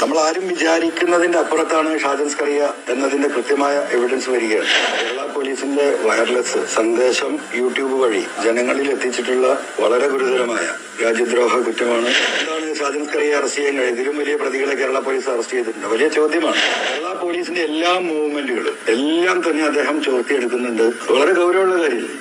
നമ്മൾ ആരും വിചാരിക്കുന്നതിന്റെ അപ്പുറത്താണ് ഷാജൻ സ്കറിയ എന്നതിന്റെ കൃത്യമായ എവിഡൻസ് വരികയാണ് കേരള പോലീസിന്റെ വയർലെസ് സന്ദേശം യൂട്യൂബ് വഴി ജനങ്ങളിൽ എത്തിച്ചിട്ടുള്ള വളരെ ഗുരുതരമായ രാജ്യദ്രോഹ കുറ്റമാണ് എന്താണ് ഷാജൻ സ്കറിയെ അറസ്റ്റ് ചെയ്യാൻ കഴിയും ഇതിലും വലിയ പ്രതികളെ കേരള പോലീസ് അറസ്റ്റ് ചെയ്തിട്ടുണ്ട് വലിയ ചോദ്യമാണ് കേരള പോലീസിന്റെ എല്ലാ മൂവ്മെന്റുകളും എല്ലാം തന്നെ അദ്ദേഹം ചോർത്തിയെടുക്കുന്നുണ്ട് വളരെ ഗൗരവമുള്ള കാര്യമില്ലേ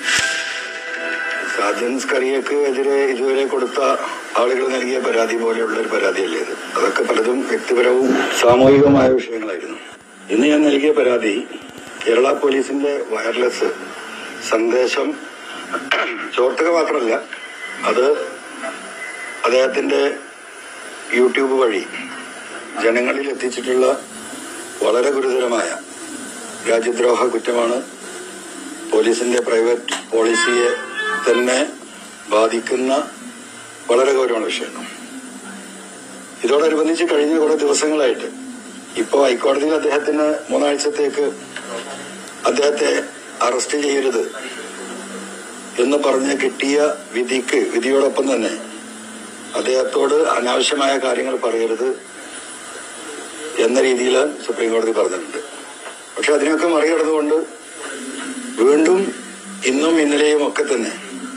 സാജൻ സ്കറിയക്ക് എതിരെ ഇതുവരെ കൊടുത്ത ആളുകൾ നൽകിയ പരാതി പോലെയുള്ള ഒരു പരാതിയല്ലേ ഇത് അതൊക്കെ പലതും വ്യക്തിപരവും സാമൂഹികവുമായ വിഷയങ്ങളായിരുന്നു ഇന്ന് ഞാൻ നൽകിയ പരാതി കേരള പോലീസിന്റെ വയർലെസ് സന്ദേശം ചോർത്തുക മാത്രമല്ല അത് അദ്ദേഹത്തിന്റെ യൂട്യൂബ് വഴി ജനങ്ങളിൽ എത്തിച്ചിട്ടുള്ള വളരെ ഗുരുതരമായ രാജ്യദ്രോഹ കുറ്റമാണ് പോലീസിന്റെ പ്രൈവറ്റ് പോളിസിയെ തന്നെ ബാധിക്കുന്ന വളരെ ഗൗരവമുള്ള വിഷയമാണ് ഇതോടനുബന്ധിച്ച് കഴിഞ്ഞ കുറെ ദിവസങ്ങളായിട്ട് ഇപ്പോ ഹൈക്കോടതിയിൽ അദ്ദേഹത്തിന് മൂന്നാഴ്ചത്തേക്ക് അദ്ദേഹത്തെ അറസ്റ്റ് ചെയ്യരുത് എന്ന് പറഞ്ഞ് കിട്ടിയ വിധിക്ക് വിധിയോടൊപ്പം തന്നെ അദ്ദേഹത്തോട് അനാവശ്യമായ കാര്യങ്ങൾ പറയരുത് എന്ന രീതിയിൽ സുപ്രീം കോടതി പറഞ്ഞിട്ടുണ്ട് പക്ഷെ അതിനൊക്കെ മറികടന്നുകൊണ്ട് വീണ്ടും ഇന്നും ഇന്നലെയും ഒക്കെ തന്നെ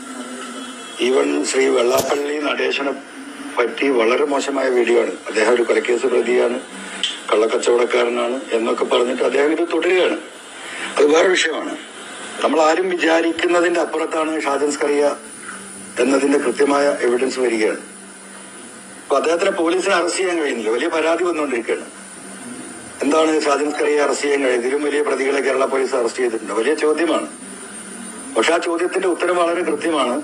ഈവൻ ശ്രീ വെള്ളാപ്പള്ളി നടേശനെ പറ്റി വളരെ മോശമായ വീഡിയോ ആണ് അദ്ദേഹം ഒരു കൊലക്കേസ് പ്രതിയാണ് കള്ളക്കച്ചവടക്കാരനാണ് എന്നൊക്കെ പറഞ്ഞിട്ട് അദ്ദേഹം ഇത് തുടരുകയാണ് അത് വേറെ വിഷയമാണ് നമ്മൾ ആരും വിചാരിക്കുന്നതിന്റെ അപ്പുറത്താണ് ഷാജൻ സ്കറിയ എന്നതിന്റെ കൃത്യമായ എവിഡൻസ് വരികയാണ് അപ്പൊ അദ്ദേഹത്തിനെ പോലീസിനെ അറസ്റ്റ് ചെയ്യാൻ കഴിയുന്നില്ല വലിയ പരാതി വന്നുകൊണ്ടിരിക്കുകയാണ് എന്താണ് ഷാജൻ സ്കറിയെ അറസ്റ്റ് ചെയ്യാൻ കഴിയും ഇതിലും വലിയ പ്രതികളെ കേരള പോലീസ് അറസ്റ്റ് ചെയ്തിട്ടുണ്ട് വലിയ ചോദ്യമാണ് പക്ഷെ ആ ചോദ്യത്തിന്റെ ഉത്തരം വളരെ കൃത്യമാണ്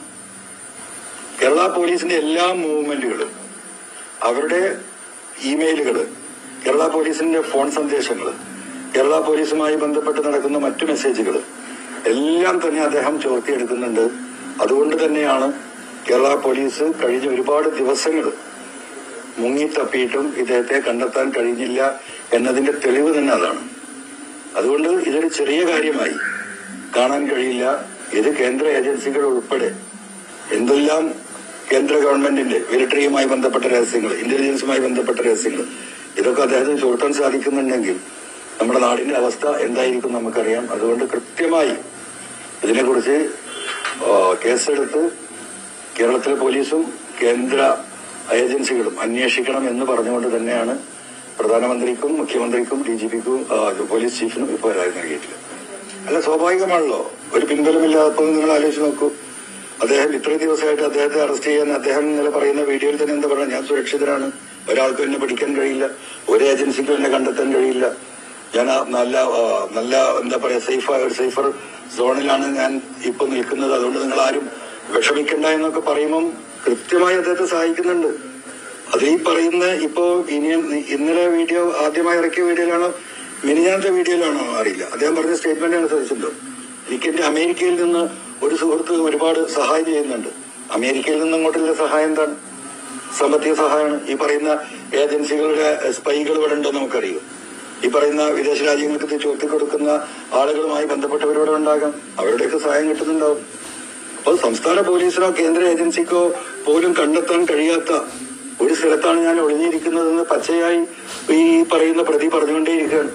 കേരള പോലീസിന്റെ എല്ലാ മൂവ്മെന്റുകളും അവരുടെ ഇമെയിലുകൾ കേരള പോലീസിന്റെ ഫോൺ സന്ദേശങ്ങൾ കേരള പോലീസുമായി ബന്ധപ്പെട്ട് നടക്കുന്ന മറ്റു മെസ്സേജുകൾ എല്ലാം തന്നെ അദ്ദേഹം ചോർത്തിയെടുക്കുന്നുണ്ട് അതുകൊണ്ട് തന്നെയാണ് കേരള പോലീസ് കഴിഞ്ഞ ഒരുപാട് ദിവസങ്ങൾ മുങ്ങിത്തപ്പിയിട്ടും ഇദ്ദേഹത്തെ കണ്ടെത്താൻ കഴിഞ്ഞില്ല എന്നതിന്റെ തെളിവ് തന്നെ അതാണ് അതുകൊണ്ട് ഇതൊരു ചെറിയ കാര്യമായി കാണാൻ കഴിയില്ല ഇത് കേന്ദ്ര ഏജൻസികൾ ഉൾപ്പെടെ എന്തെല്ലാം കേന്ദ്ര ഗവൺമെന്റിന്റെ മിലിറ്ററിയുമായി ബന്ധപ്പെട്ട രഹസ്യങ്ങൾ ഇന്റലിജൻസുമായി ബന്ധപ്പെട്ട രഹസ്യങ്ങൾ ഇതൊക്കെ അദ്ദേഹത്തിന് ചോർത്താൻ സാധിക്കുന്നുണ്ടെങ്കിൽ നമ്മുടെ നാടിന്റെ അവസ്ഥ എന്തായിരിക്കും നമുക്കറിയാം അതുകൊണ്ട് കൃത്യമായി ഇതിനെക്കുറിച്ച് ആ, കേസെടുത്ത് കേരളത്തിലെ പോലീസും കേന്ദ്ര ഏജൻസികളും അന്വേഷിക്കണം എന്ന് പറഞ്ഞുകൊണ്ട് തന്നെയാണ് പ്രധാനമന്ത്രിക്കും മുഖ്യമന്ത്രിക്കും ഡി ജി പിക്കും പോലീസ് ചീഫിനും ഇപ്പോൾ പരാതി നൽകിയിട്ടില്ല അല്ല സ്വാഭാവികമാണല്ലോ ഒരു പിൻബലമില്ലാത്തപ്പോൾ നിങ്ങൾ ആലോചിച്ച് നോക്കൂ അദ്ദേഹം ഇത്രയും ദിവസമായിട്ട് അദ്ദേഹത്തെ അറസ്റ്റ് ചെയ്യാൻ അദ്ദേഹം ഇന്നലെ പറയുന്ന വീഡിയോയിൽ തന്നെ എന്താ പറയുക ഞാൻ സുരക്ഷിതരാണ് ഒരാൾക്കും എന്നെ പിടിക്കാൻ കഴിയില്ല ഒരു ഏജൻസിക്കും എന്നെ കണ്ടെത്താൻ കഴിയില്ല ഞാൻ ആ നല്ല ആ, നല്ല എന്താ പറയാ സേഫ് ഒരു സേഫർ സോണിലാണ് ഞാൻ ഇപ്പൊ നിൽക്കുന്നത് അതുകൊണ്ട് നിങ്ങൾ ആരും വിഷമിക്കണ്ട എന്നൊക്കെ പറയുമ്പം കൃത്യമായി അദ്ദേഹത്തെ സഹായിക്കുന്നുണ്ട് അത് ഈ പറയുന്ന ഇപ്പോ ഇനി ഇന്നലെ വീഡിയോ ആദ്യമായി ഇറക്കിയ വീഡിയോയിലാണോ മിനിഞ്ഞാന്നത്തെ വീഡിയോയിലാണോ അറിയില്ല അദ്ദേഹം പറഞ്ഞ സ്റ്റേറ്റ്മെന്റ് അനുസരിച്ചുണ്ടോ എനിക്ക് എന്റെ അമേരിക്കയിൽ നിന്ന് ഒരു സുഹൃത്ത് ഒരുപാട് സഹായം ചെയ്യുന്നുണ്ട് അമേരിക്കയിൽ നിന്ന് ഇങ്ങോട്ടുള്ള സഹായം എന്താണ് സാമ്പത്തിക സഹായമാണ് ഈ പറയുന്ന ഏജൻസികളുടെ സ്പൈകൾ ഇവിടെ ഉണ്ടോ നമുക്കറിയാം ഈ പറയുന്ന വിദേശ രാജ്യങ്ങൾക്ക് ഇത് ചോർത്തി കൊടുക്കുന്ന ആളുകളുമായി ബന്ധപ്പെട്ടവരിവിടെ ഉണ്ടാകാം അവരുടെയൊക്കെ സഹായം കിട്ടുന്നുണ്ടാവും അപ്പോൾ സംസ്ഥാന പോലീസിനോ കേന്ദ്ര ഏജൻസിക്കോ പോലും കണ്ടെത്താൻ കഴിയാത്ത ഒരു സ്ഥലത്താണ് ഞാൻ ഒളിഞ്ഞിരിക്കുന്നതെന്ന് പച്ചയായി ഈ പറയുന്ന പ്രതി പറഞ്ഞുകൊണ്ടേയിരിക്കുകയാണ്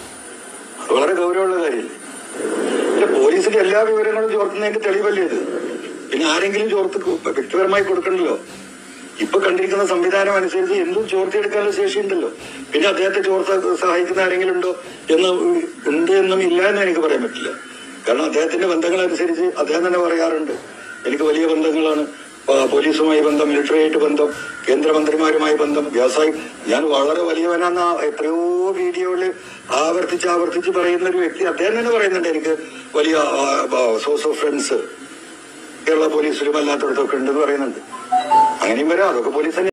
അത് വളരെ ഗൗരവമുള്ള കാര്യമല്ലേ പിന്നെ പോലീസിന്റെ എല്ലാ വിവരങ്ങളും ചോർത്തുന്നതിന്റെ തെളിവല്ലേ ഇത് പിന്നെ ആരെങ്കിലും ചോർത്ത് കു- വ്യക്തിപരമായി കൊടുക്കണ്ടല്ലോ ഇപ്പൊ കണ്ടിരിക്കുന്ന സംവിധാനം അനുസരിച്ച് എന്തും ചോർത്തിയെടുക്കാനുള്ള ശേഷിയുണ്ടല്ലോ പിന്നെ അദ്ദേഹത്തെ ചോർത്ത സഹായിക്കുന്ന ആരെങ്കിലും ഉണ്ടോ എന്ന് ഉണ്ട് എന്നും ഇല്ല എന്ന് എനിക്ക് പറയാൻ പറ്റില്ല കാരണം അദ്ദേഹത്തിന്റെ ബന്ധങ്ങൾ അനുസരിച്ച് അദ്ദേഹം തന്നെ പറയാറുണ്ട് എനിക്ക് വലിയ ബന്ധങ്ങളാണ് ആ, പോലീസുമായി ബന്ധം മിലിറ്ററിയായിട്ട് ബന്ധം കേന്ദ്രമന്ത്രിമാരുമായി ബന്ധം വ്യവസായി ഞാൻ വളരെ വലിയവനാന്ന എത്രയോ വീഡിയോകളിൽ ആവർത്തിച്ച് ആവർത്തിച്ച് പറയുന്ന ഒരു വ്യക്തി അദ്ദേഹം തന്നെ പറയുന്നുണ്ട് എനിക്ക് വലിയ സോഴ്സ് ഓഫ് ഫ്രണ്ട്സ് കേരള പോലീസിലും അല്ലാത്തടത്തൊക്കെ ഉണ്ടെന്ന് പറയുന്നുണ്ട് അങ്ങനെയും വരാം അതൊക്കെ പോലീസ് തന്നെ